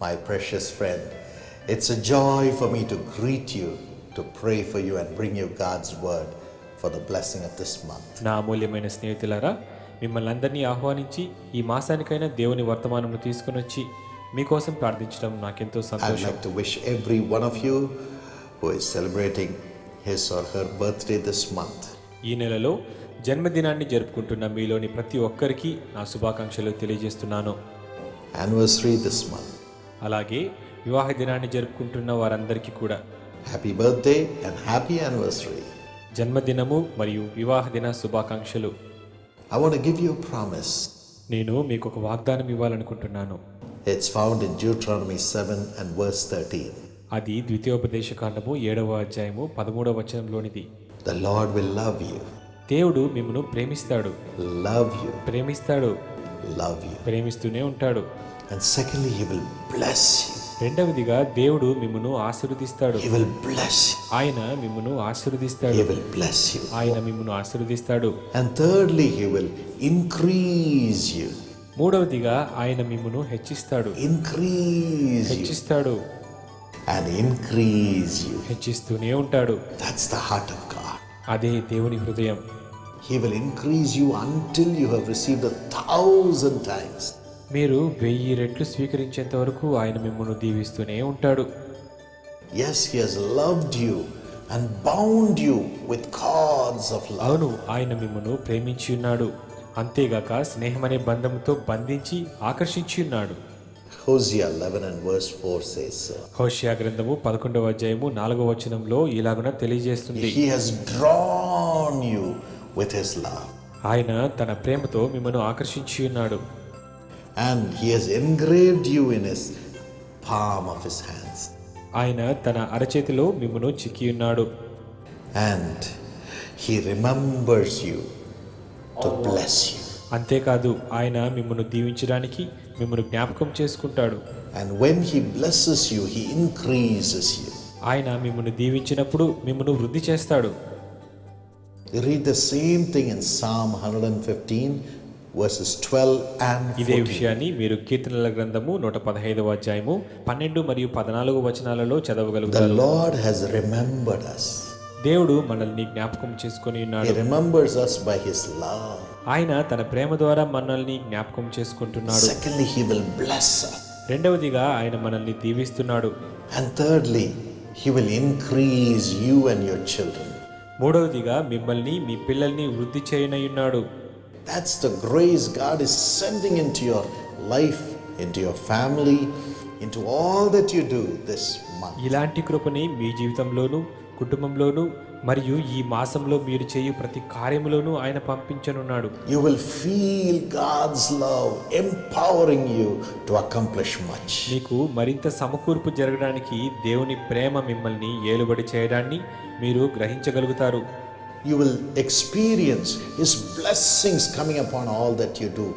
my precious friend. It's a joy for me to greet you, to pray for you, and bring you God's word for the blessing of this month. నా అమూల్యమైన స్నేహితులారా మిమ్మల్ని అందరినీ ఆహ్వానించి ఈ మాసానికైనా దేవుని వర్తమానమును తీసుకుని వచ్చి మీకోసం ప్రార్థించడం నాకెంతో I would సంతోషం like to wish every one of you who is celebrating his or her birthday this month ఈ నెలలో జన్మదినాన్ని జరుపుకుంటున్న మీలోని ప్రతి ఒక్కరికి నా శుభాకాంక్షలు తెలియజేస్తున్నాను anniversary this month. అలాగే వివాహ దినాన్ని జరుపుకుంటున్న వారందరికీ కూడా Happy birthday and happy anniversary. జన్మదినము మరియు వివాహ దిన శుభాకాంక్షలు I want to give you a promise. నేను మీకు ఒక వాగ్దానం ఇవ్వాలనుకుంటున్నాను It's found in Deuteronomy 7 and verse 13. అది ద్వితీయోపదేశ కాండము ఏడవ అధ్యాయము పదమూడవ వచనంలోనిది The Lord will love you, దేవుడు మిమ్మను ప్రేమిస్తాడు love you, ప్రేమిస్తాడు love you. ప్రేమిస్తూనే ఉంటాడు And secondly, He will bless you. రెండవదిగా దేవుడు మిమ్మను ఆశీర్వదిస్తాడు He will bless you. ఆయన మిమ్మను ఆశీర్వదిస్తాడు He will bless you. ఆయన మిమ్మను ఆశీర్వదిస్తాడు And thirdly, He will increase you. మూడవదిగా ఆయన మిమ్మను హెచ్చిస్తాడు Increase you. హెచ్చిస్తాడు And increase you. హెచ్చిస్తూనే ఉంటాడు That's the heart of God. అదే దేవుని హృదయం He will increase you until you have received a thousand times. మీరు వెయ్యి రెట్లు స్వీకరించేంత వరకు ఆయన మిమ్మల్ని దీవిస్తూనే ఉంటాడు Yes, He has loved you and bound you with cords of love. అవును ఆయన మిమ్మను ప్రేమించి ఉన్నాడు అంతేగాక స్నేహమనే బంధంతో బంధించి ఆకర్షించి ఉన్నాడు Hosea 11 and verse 4 says so. Hosea గ్రంథము పదకొండవ అధ్యాయము నాలుగవ వచనంలో ఇలాగున తెలియజేస్తుంది He has drawn you with His love. ఆయన తన ప్రేమతో మిమ్మను ఆకర్షించి ఉన్నాడు And He has engraved you in His palm of His hands. ఆయన తన అరచేతిలో మిమ్మను చిక్కి ఉన్నాడు And He remembers you to bless you. అంతేకాదు ఆయన మిమ్మను దీవించడానికి మిమ్మను జ్ఞాపకం చేసుకుంటాడు And when He blesses you, He increases you. ఆయన మిమ్మను దీవించినప్పుడు మిమ్మను వృద్ధి చేస్తాడు You read the same thing in Psalm 115, verses 12 and ఇదే 14. విషయాన్ని మీరు కీర్తనల గ్రంథము నూట పదహైదవ అధ్యాయము పన్నెండు మరియు పద్నాలుగు వచనాలలో The చదవగలుగుతారు Lord has remembered us. దేవుడు మనల్ని జ్ఞాపకం చేసుకొని He ఉన్నాడు remembers us by His love. ఆయన తన ప్రేమ ద్వారా మనల్ని జ్ఞాపకం చేసుకుంటున్నాడు Secondly, He will bless us. రెండవదిగా ఆయన మనల్ని దీవిస్తున్నాడు And thirdly, He will increase you and your children. మూడవదిగా మిమ్మల్ని మీ పిల్లల్ని వృద్ధి చేయనయున్నాడు That's the grace God is sending into your life, into your family, into all that you do this month. ఇలాంటి కృపని మీ జీవితంలోనూ కుటుంబంలోనూ మరియు ఈ మాసంలో మీరు చేయు ప్రతి కార్యములోనూ ఆయన పంపించనున్నాడు You will feel God's love empowering you to accomplish much. మీకు మరింత సమకూర్పు జరగడానికి దేవుని ప్రేమ మిమ్మల్ని ఏలుబడి చేయడాన్ని మీరు గ్రహించగలుగుతారు You will experience His blessings coming upon all that you do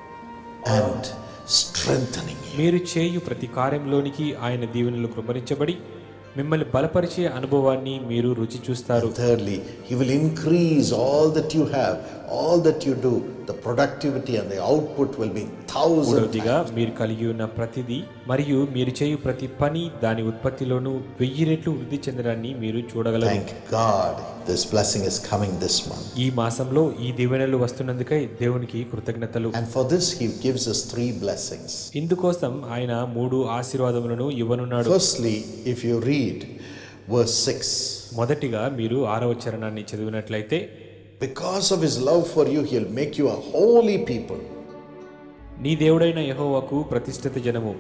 and strengthening you. మీరు చేయు ప్రతి కార్యంలోనికి ఆయన దీవెనలు కృపరించబడి మిమ్మల్ని బలపరిచే అనుభవాన్ని మీరు రుచి చూస్తారు Thirdly, He will increase all that you have, all that you do. The productivity and the output will be thousand మూడవదిగా మీరు కలిగి ఉన్న ప్రతిదీ మరియు మీరు చేయు ప్రతి పని దాని ఉత్పత్తిలోనూ వెయ్యి రెట్లు వృద్ధి చెందడాన్ని మీరు చూడగలరు Thank God this blessing is coming this month. ఈ మాసంలో ఈ దీవెనలు వస్తున్నందుకై దేవునికి కృతజ్ఞతలు And for this, He gives us three blessings. ఇందుకోసం ఆయన మూడు ఆశీర్వాదములను ఇవ్వనున్నాడు Firstly, if you read verse 6, మొదటిగా మీరు ఆరవ చరణాన్ని చదివినట్లయితే because of His love for you, He'll make you a holy people. నీ దేవుడైన యెహోవాకు ప్రతిష్ఠిత జనము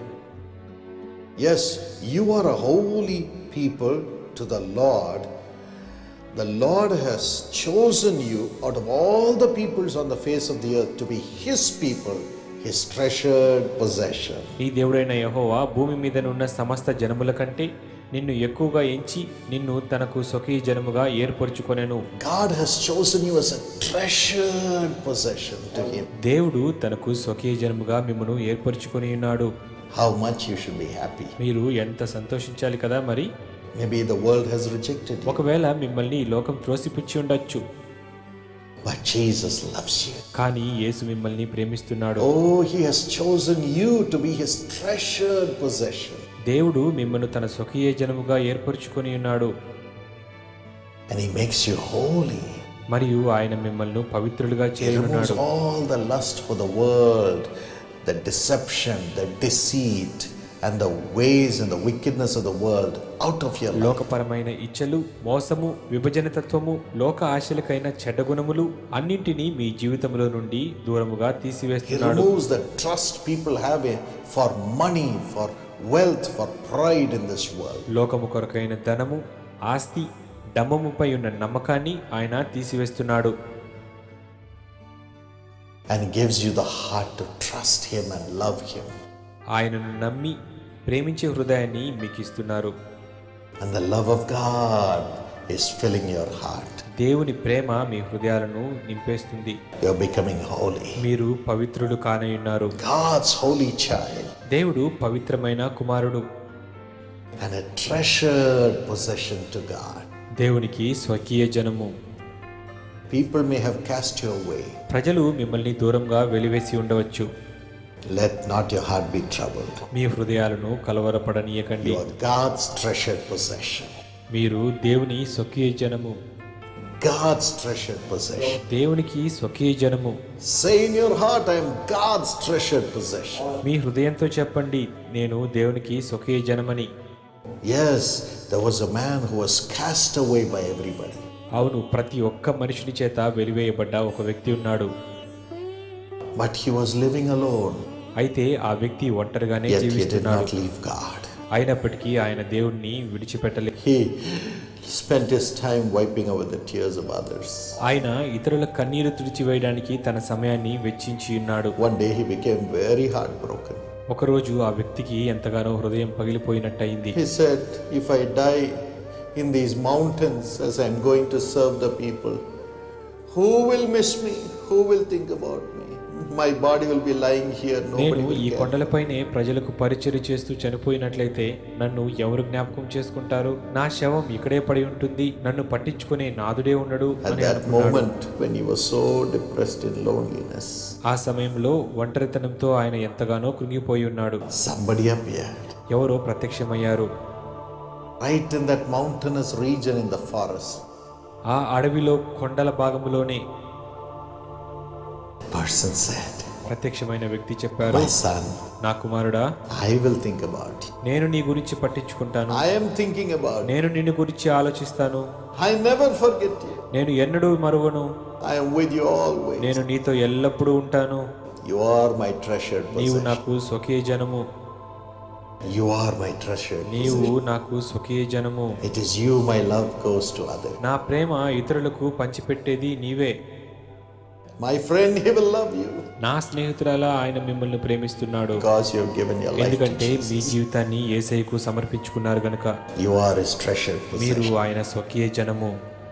Yes, you are a holy people to the Lord. The Lord has chosen you out of all the peoples on the face of the earth to be His people, His treasured possession. నీ దేవుడైన యెహోవా భూమి మీదనున్న సమస్త జనముల కంటే నిన్ను ఎక్కువగా ఎంచి నిన్ను తనకు స్వకీయ జనముగా ఏర్పరచుకొనెను God has chosen you as a treasured possession to Him. దేవుడు తనకు స్వకీయ జనముగా మిమ్మను ఏర్పరచుకొని ఉన్నాడు How much you should be happy. మీరు ఎంత సంతోషించాలి కదా మరి Maybe the world has rejected you. ఒకవేళ మిమ్మల్ని ఈ లోకం త్రోసిపుచ్చి ఉండొచ్చు But Jesus loves you. కానీ యేసు మిమ్మల్ని ప్రేమిస్తున్నాడు Oh, He has chosen you to be His treasured possession. దేవుడు మిమ్మల్ని తన స్వకీయ జనముగా ఏర్పరచుకొని ఉన్నాడు And He makes you holy. మరియు ఆయన మిమ్మల్ని పవిత్రులుగా He చేయనున్నాడు removes all the lust for the world, the deception, the deceit, and the ways and the wickedness of the world out of your life. లోకపరమైన ఇచ్చలు మోసము విభజన తత్వము లోక ఆశలకైన చెడ్డ గుణములు అన్నింటినీ మీ జీవితంలో నుండి దూరముగా He తీసివేస్తున్నాడు removes the trust people have in- for money, for wealth, for pride in this world. లోకము కొరకైన ధనము ఆస్తి డమ్మముపై ఉన్న నమ్మకాన్ని ఆయన తీసివేస్తున్నాడు And gives you the heart to trust Him and love Him. ఆయనను నమ్మి ప్రేమించే హృదయాన్ని మీకు ఇస్తున్నారు And the love of God is filling your heart. దేవుని ప్రేమ మీ హృదయాలను నింపేస్తుంది You're becoming holy. మీరు పవిత్రులు కానయున్నారు God's holy child దేవుడు పవిత్రమైన కుమారుడు and a treasured possession to God. దేవునికి స్వకీయ జనము People may have cast you away. ప్రజలు మిమ్మల్ని దూరంగా వెలివేసి ఉండవచ్చు Let not your heart be troubled. మీ హృదయాలను కలవరపడనీయకండి You are God's treasured possession. మీరు దేవుని స్వకీయ జనము God's treasured possession. దేవునికి స్వకీయ జనము Say in your heart, I am God's treasured possession. మీ హృదయంతో చెప్పండి నేను దేవునికి స్వకీయ జనమని Yes, there was a man who was cast away by everybody. అవును ప్రతి ఒక్క మనుషుని చేత వెలివేయబడ్డ ఒక వ్యక్తి ఉన్నాడు But he was living alone. అయితే ఆ వ్యక్తి ఒంటరిగానే Yet he did జీవిస్తున్నాడు not leave God. అయినప్పటికీ ఆయన దేవుణ్ణి విడిచిపెట్టలేదు He spent his time wiping away the tears of others. ఆయన ఇతరుల కన్నీరు తుడిచివేయడానికి తన సమయాన్ని వెచ్చించి ఉన్నాడు One day he became very heartbroken. ఒకరోజు ఆ వ్యక్తికి ఎంతగానో హృదయం పగిలిపోయినట్టయింది He said, If I die in these mountains as I'm going to serve the people, who will miss me? Who will think about me? My body will be lying here, nobody నేను will ఈ care. కొండలపైనే ప్రజలకు పరిచర్య చేస్తూ చనిపోయినట్లయితే నన్ను ఎవరు జ్ఞాపకం చేసుకుంటారు నా శవం ఇక్కడే పడి ఉంటుంది నన్ను పట్టించుకునే నాదుడే ఉండడు At అని that అనుకున్నాడు moment, when he was so depressed in loneliness, ఆ సమయంలో ఒంటరితనంతో ఆయన ఎంతగానో కృంగిపోయి ఉన్నాడు somebody appeared. ఎవరో ప్రత్యక్షమయ్యారు Right in that mountainous region in the forest, ఆ అడవిలో కొండల భాగంలోనే person said, ప్రత్యక్షమైన వ్యక్తి చెప్పారు My son, నా కుమారుడా I will think about you. నేను నీ గురించి పట్టించుకుంటాను I am thinking about you. నేను నిన్ను గురించి ఆలోచిస్తాను I never forget you. నేను ఎన్నడూ మరువను I am with you always. నేను నీతో ఎల్లప్పుడూ ఉంటాను You are my treasured నీవు possession. నాకు స్వకీయ జనము You are my treasured నీవు possession. నాకు స్వకీయ జనము It is you my love goes to others. నా ప్రేమ ఇతరులకు పంచిపెట్టేది నీవే My friend, he will love you నా స్నేహితురాలా ఆయన మిమ్మల్ని ప్రేమిస్తున్నాడు because you have given your life to ఎందుకంటే మీ Jesus. జీవితాన్ని ఏసైకు సమర్పించుకున్నారు గనుక You are his treasured మీరు possession. ఆయన స్వకీయ జనము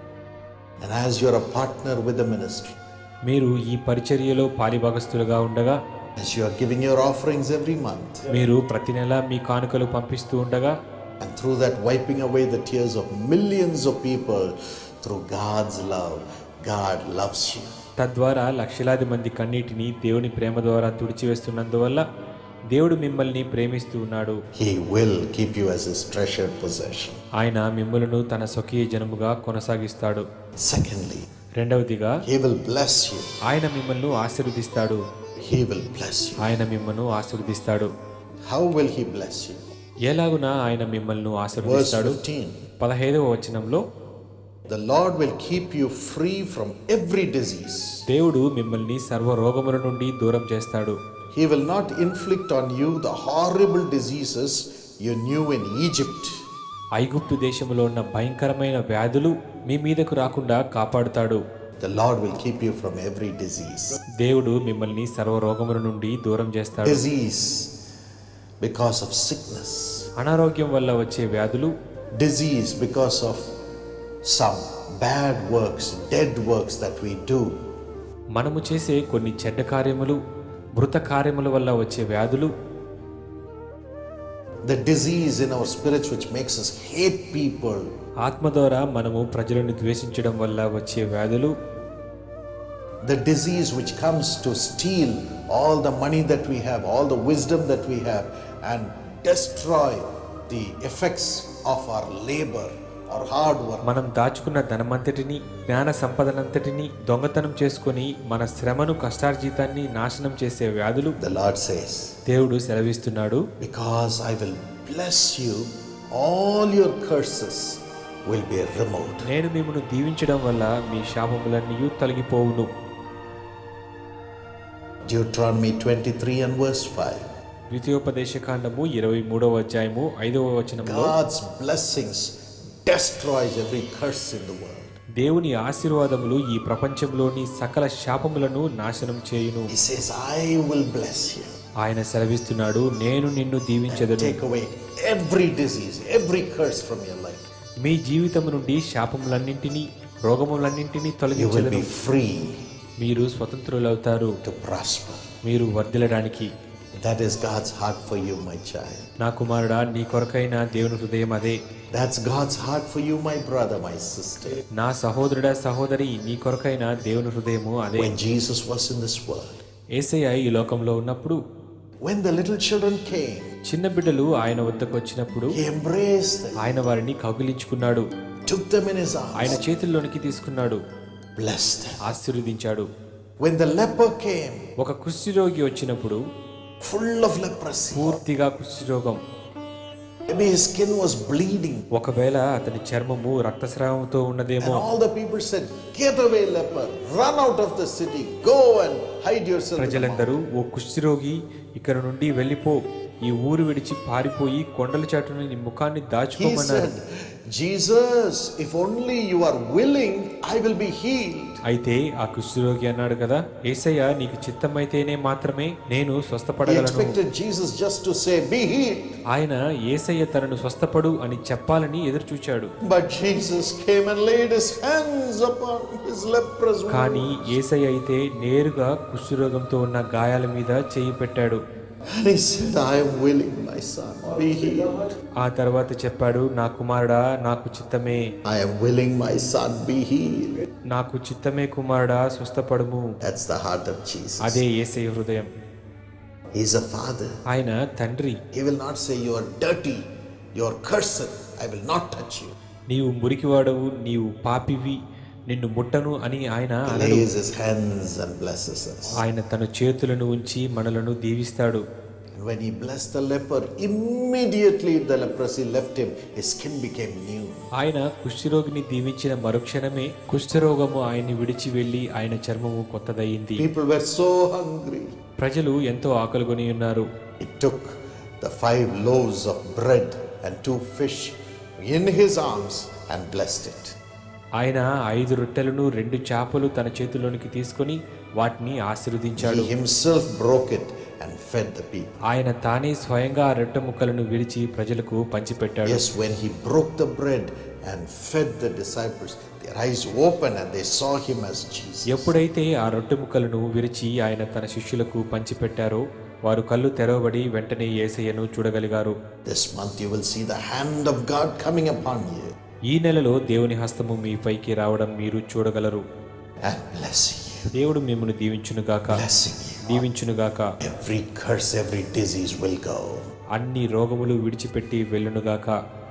And as you're a partner with the ministry, మీరు ఈ పరిచర్యలో పాలిభాగస్తులుగా ఉండగా as you are giving your offerings every month, మీరు ప్రతి నెల మీ కానుకలు పంపిస్తూ ఉండగా and through that wiping away the tears of millions of people, through God's love, God loves you. తద్వారా లక్షలాది మంది కన్నీటిని దేవుని ప్రేమ ద్వారా తుడిచివేస్తున్నందువల్ల దేవుడు మిమ్మల్ని ప్రేమిస్తూ ఉన్నాడు He will keep you as his treasured possession. ఆయన మిమ్మలను తన స్వకీయ జనముగా కొనసాగిస్తాడు Secondly, రెండవదిగా he will bless you. ఆయన మిమ్మల్ని ఆశీర్వదిస్తాడు He will bless you. ఆయన మిమ్మల్ని ఆశీర్వదిస్తాడు How will he bless you? ఎలాగున ఆయన మిమ్మల్ని Verse ఆశీర్వదిస్తాడు 15 పదహైదవ వచనంలో The Lord will keep you free from every disease. దేవుడు మిమ్మల్ని సర్వ రోగముల నుండి దూరం చేస్తాడు He will not inflict on you the horrible diseases you knew in Egypt. ఐగుప్తు దేశంలో ఉన్న భయంకరమైన వ్యాధులు మీ మీదకు రాకుండా కాపాడుతాడు The Lord will keep you from every disease. దేవుడు మిమ్మల్ని సర్వ రోగముల నుండి దూరం చేస్తాడు Disease because of sickness, అనారోగ్యం వల్ల వచ్చే వ్యాధులు disease because of some bad works, dead works that we do. మనము చేసే కొన్ని చెడ్డ కార్యములు మృత కార్యముల వల్ల వచ్చే వ్యాధులు The disease in our spirits which makes us hate people. ఆత్మ ద్వారా మనము ప్రజలను ద్వేషించడం వల్ల వచ్చే వ్యాధులు the disease which comes to steal all the money that we have, all the wisdom that we have, and destroy the effects of our labor, our hard work. మనం దాచుకున్న ధనమంతటిని జ్ఞాన సంపదనంతటిని దొంగతనం చేసుకొని మన శ్రమను కష్టార్జితాన్ని నాశనం చేసే వ్యాధులు The Lord says, దేవుడు సెలవిస్తున్నాడు Because I will bless you, all your curses will be removed. నేను మిమ్మల్ని దీవించడం వల్ల మీ శాపములన్నీ తొలగిపోవును Deuteronomy 23 and verse 5. ద్వితీయోపదేశ కాండము ఇరవై మూడవ అధ్యాయము ఐదవ వచనంలో God's blessings destroys every curse in the world. దేవుని ఆశీర్వాదములు ఈ ప్రపంచంలోని సకల శాపములను నాశనం చేయును He says, I will bless you. ఆయన సెలవిస్తున్నాడు నేను నిన్ను దీవించదను Take away every disease, every curse from your life. మీ జీవితం నుండి శాపములన్నింటినీ రోగములన్నింటినీ You will తొలగించదను be free మీరు స్వతంత్రులవుతారు to prosper. మీరు వర్ధిల్లడానికి That is God's heart for you, my child. నా కుమారుడా నీ కొరకైన దేవుని హృదయం అదే That's God's heart for you, my brother, my sister. నా సహోదరుడా సహోదరి నీ కొరకైన దేవుని హృదయము అదే When Jesus was in this world, ఏసయ్య ఈ లోకంలో ఉన్నప్పుడు when the little children came, చిన్న బిడ్డలు ఆయన వద్దకు వచ్చినప్పుడు He embraced them, ఆయన వారిని కౌగిలించుకున్నాడు took them in His ఆయన arms, చేతుల్లోనికి తీసుకున్నాడు blessed them. ఆశీర్వదించాడు When the leper came, ఒక కుష్ఠరోగి వచ్చినప్పుడు full of leprosy, పూర్తిగా కుష్ఠరోగం maybe his skin was bleeding, ఒకవేళ అతని చర్మము రక్తస్రావంతో and ఉన్నదేమో all the people said, Get away, leper, run out of the city, go and hide yourself. in the ప్రజలందరూ ఓ కుష్ఠరోగి ఇక్కడ నుండి వెళ్ళిపో ఈ ఊరు విడిచి పారిపోయి కొండల చాటున నీ ముఖాన్ని He దాచుకోమన్నారు said, Jesus, if only you are willing, I will be healed. అయితే ఆ కుష్ఠరోగి అన్నాడు కదా ఏసయ్య నీకు చిత్తమైతేనే మాత్రమే నేను He స్వస్థపడగలను expected Jesus just to say, Be healed. ఆయన ఏసయ్య తనను స్వస్థపడు అని చెప్పాలని ఎదురు చూచాడు But Jesus came and laid his hands upon his leprous wound. కానీ ఏసయ్య అయితే నేరుగా కుష్ఠరోగంతో ఉన్న గాయాల మీద చేయి పెట్టాడు And he said, I am willing, my son, be healed. ఆ తర్వాత చెప్పాడు నా కుమారుడా నాకు చిత్తమే I am willing, my son, be healed. నాకు చిత్తమే కుమారుడా స్వస్థపడుము That's the heart of Jesus. అదే ఏసయ్య హృదయం He's a father. ఆయన తండ్రి He will not say, You are dirty, you are cursed, I will not touch you. నీవు మురికివాడవు నీవు పాపివి నిన్ను ముట్టను అని ఆయన He అనడు lays his hands and blesses us. ఆయన తన చేతులను ఉంచి మనలను దీవిస్తాడు And when he blessed the leper, immediately the leprosy left him, his skin became new. ఆయన కుష్ఠరోగిని దీవించిన మరుక్షణమే కుష్ఠరోగము ఆయన్ని విడిచి వెళ్ళి ఆయన చర్మము కొత్తదయ్యింది People were so hungry. ప్రజలు ఎంతో ఆకలిగొని ఉన్నారు He took the five loaves of bread and two fish in his arms and blessed it. ఆయన ఐదు రొట్టెలను రెండు చేపలు తన చేతిలోనికి తీసుకొని వాటిని ఆశీర్వదించాడు He himself broke it and fed the people. ఆయన తానే స్వయంగా ఆ రొట్టె ముక్కలను విరిచి ప్రజలకు పంచిపెట్టాడు Yes, when he broke the bread and fed the disciples, their eyes opened and they saw him as Jesus. ఎప్పుడైతే ఆ రొట్టె ముక్కలను విరిచి ఆయన తన శిష్యులకు పంచిపెట్టారో వారు కళ్ళు తెరవబడి వెంటనే ఏసయ్యను చూడగలిగారు This month you will see the hand of God coming upon you ఈ నెలలో దేవుని హస్తము మీపైకి రావడం మీరు చూడగలరు and blessing you, దేవుడు మిమ్మల్ని దీవించునుగాక blessing you. దీవించునుగాక Every curse, every disease will go. అన్ని రోగములు విడిచిపెట్టి వెళ్ళునుగాక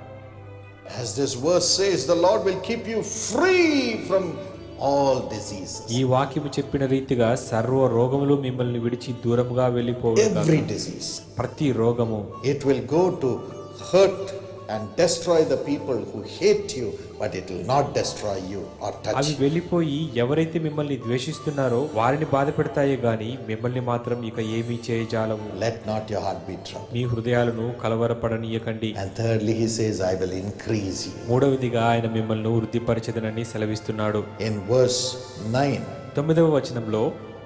As this verse says, the Lord will keep you free from all diseases. ఈ వాక్యము చెప్పిన రీతిగా సర్వ రోగములు మిమ్మల్ని విడిచి దూరముగా వెళ్ళిపోవునుగాక Every disease. ప్రతి రోగము It will go to hurt and destroy the people who hate you, but it will not destroy you or touch అవి you. వెళ్ళిపోయి ఎవరైతే మిమ్మల్ని ద్వేషిస్తున్నారో వారిని బాధ పెడతాయే గాని మిమ్మల్ని మాత్రం ఇక ఏమీ చేయజాలము Let not your heart be troubled. మీ హృదయాలను కలవరపడనీయకండి And thirdly, he says, I will increase you. మూడవదిగా ఆయన మిమ్మల్ని వృద్ధిపరచదనని సెలవిస్తున్నాడు In verse 9, తొమ్మిదవ వచనంలో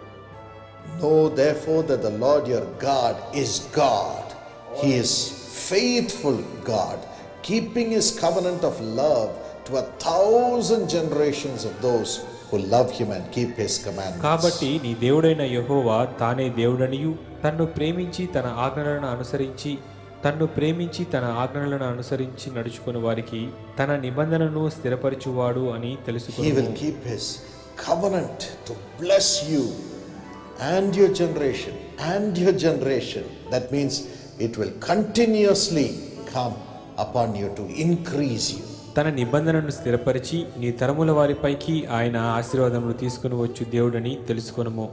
know therefore that the Lord your God is God. He is faithful God, keeping his covenant of love to a thousand generations of those who love him and keep his commandments. కాబట్టి నీ దేవుడైన యెహోవా తానే దేవుడనియు తన్ను ప్రేమించి తన ఆజ్ఞలను అనుసరించి తన్ను ప్రేమించి తన ఆజ్ఞలను అనుసరించి నడుచుకుని వారికి తన నిబంధనను స్థిరపరచువాడు అని He తెలుసుకుని will keep his covenant to bless you and your generation and your generation. That means it will continuously come upon you to increase you. తన నిబంధనను స్థిరపరిచి నీ తరముల వారిపైకి ఆయన ఆశీర్వాదములు తీసుకుని వచ్చు దేవుడని తెలుసుకొనుము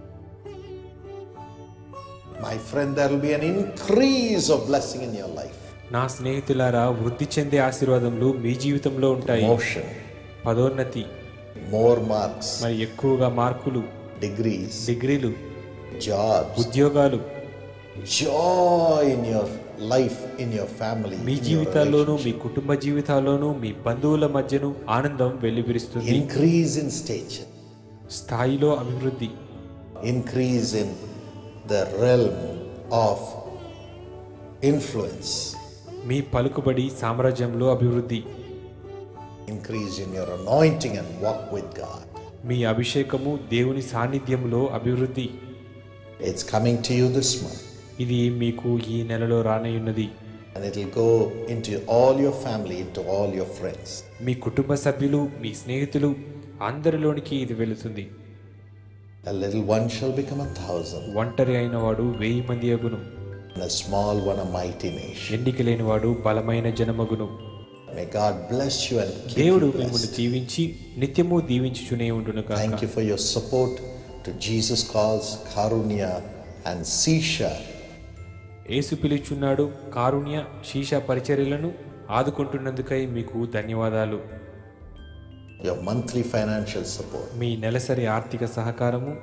My friend, there will be an increase of blessing in your life. నా స్నేహితులారా వృద్ధి చెందే ఆశీర్వాదములు మీ జీవితంలో ఉంటాయి Promotion, పదోన్నతి more marks, మరి ఎక్కువగా మార్కులు degrees, డిగ్రీలు jobs, ఉద్యోగాలు joy in your life, in your family, me in your జీవితాల్లోనూ relationship. మీ కుటుంబ జీవితాల్లోనూ మీ బంధువుల మధ్యను ఆనందం వెల్లివిరుస్తుంది increase in stature, స్థాయిలో అభివృద్ధి increase in the realm of influence, మీ పలుకుబడి సామ్రాజ్యంలో అభివృద్ధి increase in your anointing and walk with God. మీ అభిషేకము దేవుని సాన్నిధ్యంలో అభివృద్ధి It's coming to you this month, ఇది మీకు ఈ నెలలో రానయ్యున్నది and it'll go into all your family, into all your friends. మీ కుటుంబ సభ్యులు మీ స్నేహితులు అందరిలోనికి ఇది వెళుతుంది A little one shall become a thousand, ఒంటరి అయిన వాడు వెయ్యి మంది అగును and a small one a mighty nation. ఎన్నిక లేనివాడు బలమైన జనమగును May God bless you and keep దేవుడు you మిమ్మల్ని blessed. దీవించి నిత్యము దీవించుచునే ఉండును కాక Thank you for your support to Jesus Calls, Karunya, and Sisha. యేసు పిలుచున్నాడు కారుణ్య శీష పరిచర్యలను ఆదుకుంటున్నందుకై మీకు ధన్యవాదాలు Your monthly financial support, మీ నెలసరి ఆర్థిక సహకారము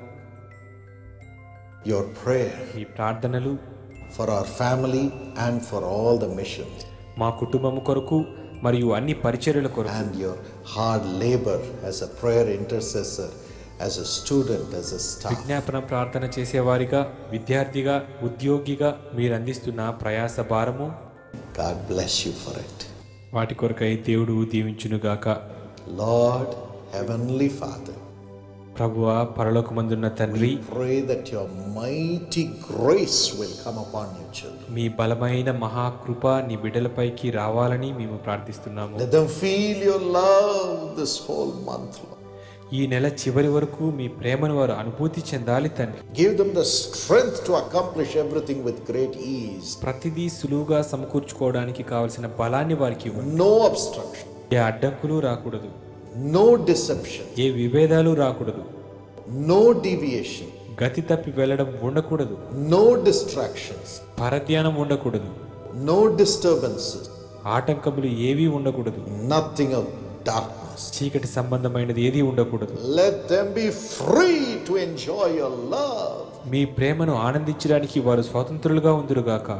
your prayer మీ ప్రార్థనలు for our family and for all the missions, మా కుటుంబము కొరకు మరియు అన్ని పరిచర్యల కొరకు and your hard labor as a prayer intercessor, as a student, as a staff. విజ్ఞాపన ప్రార్థన చేసేవారిగా విద్యార్థిగా ఉద్యోగిగా మీరు అందిస్తున్న ప్రయాస భారము God bless you for it. వాటి కొరకై దేవుడు దీవించునుగాక Lord, Heavenly Father, ప్రభువ పరలోకమందున్న తండ్రి pray that your mighty grace will come upon your children. మీ బలమైన మహాకృప నీ బిడ్డలపైకి రావాలని మేము ప్రార్థిస్తున్నాము Let them feel your love this whole month, Lord. ఈ నెల చివరి వరకు మీ ప్రేమను వారు అనుభూతి చెందాలి తండ్రి Give them the strength to accomplish everything with great ease. ప్రతిదీ సులువుగా సమకూర్చుకోవడానికి కావలసిన బలాన్ని వారికి ఇవ్వండి No obstruction, ఏ అడ్డంకులు రాకూడదు no deception, ఏ విభేదాలు రాకూడదు no deviation, గతి తప్పి వెళ్ళడం ఉండకూడదు no distractions, పరధ్యానం ఉండకూడదు no disturbances, ఆటంకములు ఏవీ ఉండకూడదు nothing of darkness. చీకటి సంబంధమైనది ఏది ఉండకూడదు Let them be free to enjoy your love. మీ ప్రేమను ఆనందించడానికి వారు స్వతంత్రులుగా ఉందిరుగాక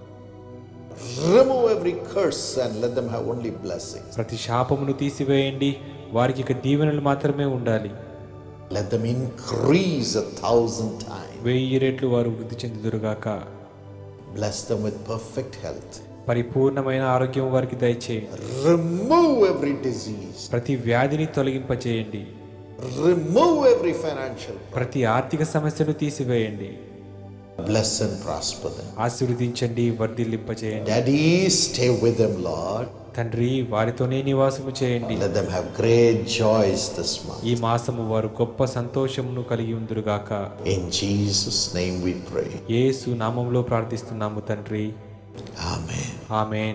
Remove every curse and let them have only blessings. ప్రతి శాపమును తీసివేయండి వారికి ఇక దీవెనలు మాత్రమే ఉండాలి Let them increase a thousand times. వెయ్యి రెట్లు వారు వృద్ధి చెందుదురుగాక Bless them with perfect health. పరిపూర్ణమైన ఆరోగ్యం వారికి దయచేయండి Remove every disease. ప్రతి వ్యాధిని తొలగింపచేయండి Remove every financial. ప్రతి ఆర్థిక సమస్యను తీసివేయండి Bless and prosper them. ఆశీర్వదించండి వర్ధిల్లింపచేయండి Daddy, stay with them, Lord. తండ్రి వారితోనే నివాసము చేయండి Let them have great joys this month. ఈ మాసము వారు గొప్ప సంతోషమును కలిగి ఉందురుగాక In Jesus' name we pray. యేసు నామంలో ప్రార్థిస్తున్నాము తండ్రి Amen. Amen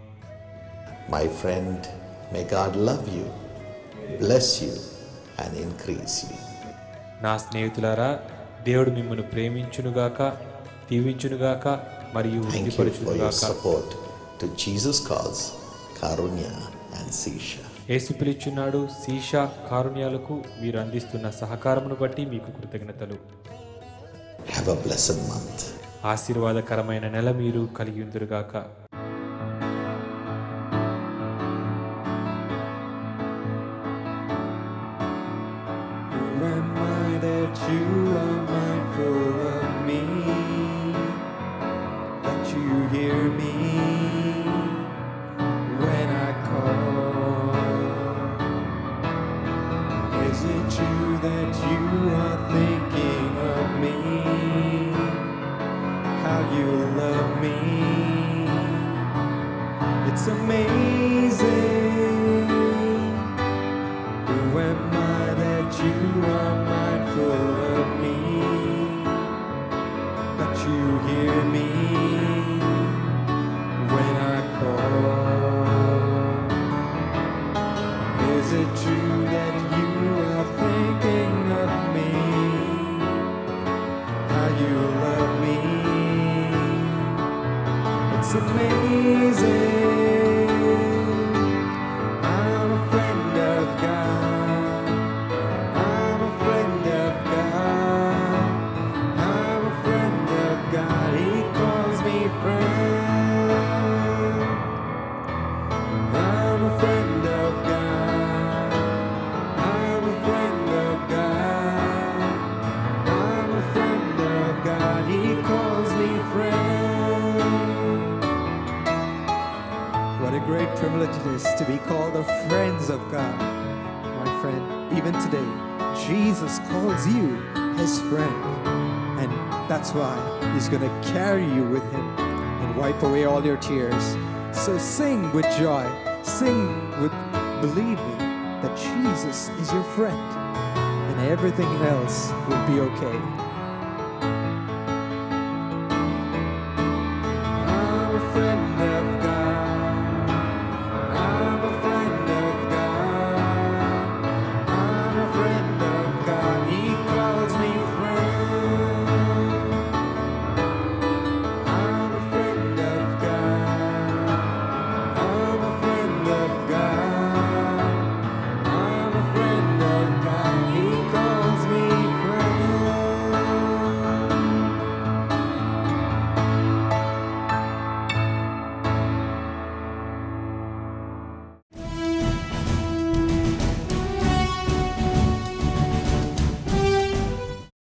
My friend, may God love you, bless you, and increase you. నా స్నేహితులారా దేవుడు మిమ్మల్ని ప్రేమించునుగాక దీవించునుగాక మరియు Thank you for your వృద్ధిపరచునుగాక support to Jesus Calls, Karunya, and Sisha. యేసు పిలుచున్నాడు శీషా కారుణ్యాలకు మీరు అందిస్తున్న సహకారమును బట్టి మీకు కృతజ్ఞతలు Have a blessed month. ఆశీర్వాదకరమైన నెల మీరు కలిగి ఉందురుగాక Who am I that you are mindful of me? That you hear me when I call. Is it true that you are thinking of me? How you love me? It's amazing. Who am I that you are mindful of me, that you hear me when I call. Is it true that you are thinking of me? How you love me? It's amazing. I'm a friend of God. I'm a friend of God. I'm a friend of God. He calls me friend. I'm a friend of God. I'm a friend of God. I'm a friend of God. He calls me friend. What a great privilege it is to be called the friends of God. My friend, even today, Jesus calls you his friend. And that's why he's going to carry you with him and wipe away all your tears. So sing with joy, sing with believing that Jesus is your friend and everything else will be okay.